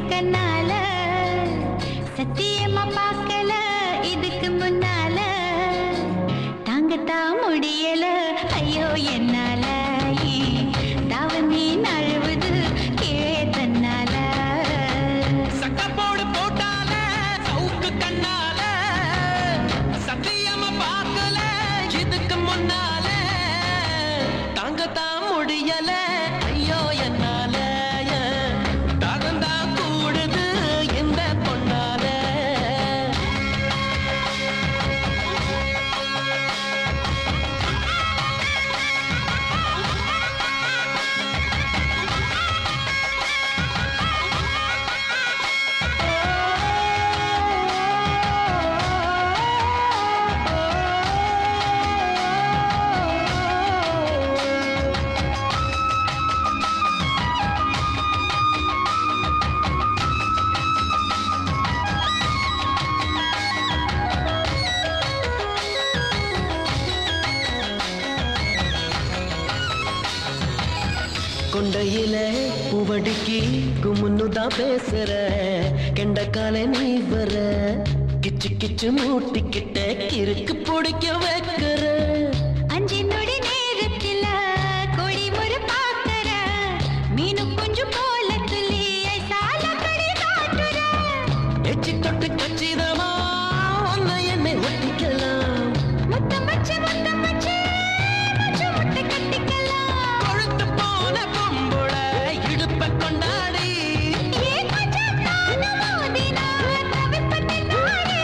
கண்ணால சத்தியமா பார்க்கல இதுக்கு முன்னால தாங்கத்தான் முடியல ஐயோ என்னால தாவணி நழுவுது கீழே தன்னால சட்டப்போடு போட்டால சவுக்கு கண்ணால சத்தியமா பார்க்கல இதுக்கு முன்னால தாங்கத்தான் முடியல ஐயோ என்னால தாகந்தான் கூடுது இந்த பொண்ணால கொண்டையில பூவடிக்கு குமுன்னுதான் பேசுற கெண்டக்கால நீ வர கிச்சு கிச்சு மூட்டிக்கிட்ட கிறுக்கு பிடிக்க வைக்கிற அஞ்சு நொடி நேரத்துல கொடி ஒரு பாக்கற மீனு கொஞ்சம் போல துள்ளி சால கடி காட்டுற எச்சி தொட்டு கச்சிதமா உன்னை என்னை ஒட்டிக்கலாம் முத்தம் வச்சு முத்தம் வச்சு முச்சு முட்டை கட்டிக்கலாம் கொழுத்து போன பொம்புட இடுப்ப கொண்டாடி ஏ கொஞ்சம் நானு மோதினா தவிப்பட்டு நாடி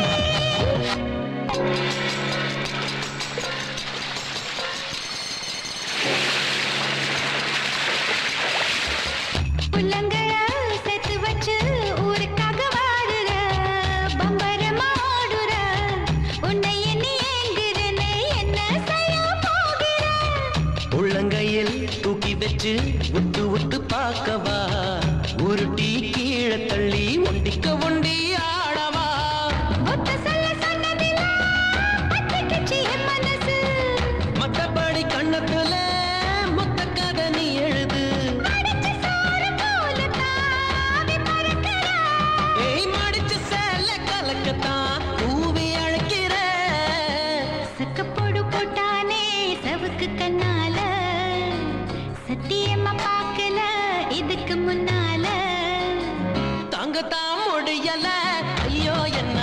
புள்ளங்கள சேர்த்து வச்சு ஊருக்காக வாடுற பம்பரமா ஓடுற உன்னை எண்ணி ஏங்குறனே என்ன செய்ய போகிற உள்ளங்கையில் தூக்கி வச்சு விட்டு விட்டு பார்க்கவா உருட்டி கீழே தள்ளி ஒண்டிக்க ஒண்டி ஆடவா ஒத்த சொல்ல சொன்னதில்ல பத்திக்கிச்சு என் மனசு மத்தபடி கண்ணத்துல மொத்த கதை நீ எழுது அடிச்ச சோறு போல தாவி பறக்கிற ஏய் மடிச்சு சேல கலக்கத்தான் கூவி அழைக்கிற சக்கப்போடு போட்டானே சவுக்கு கண்ணால சத்தியமா பார்க்கல இதுக்கு முன்னால தாங்கத்தான் முடியல ஐயோ என்ன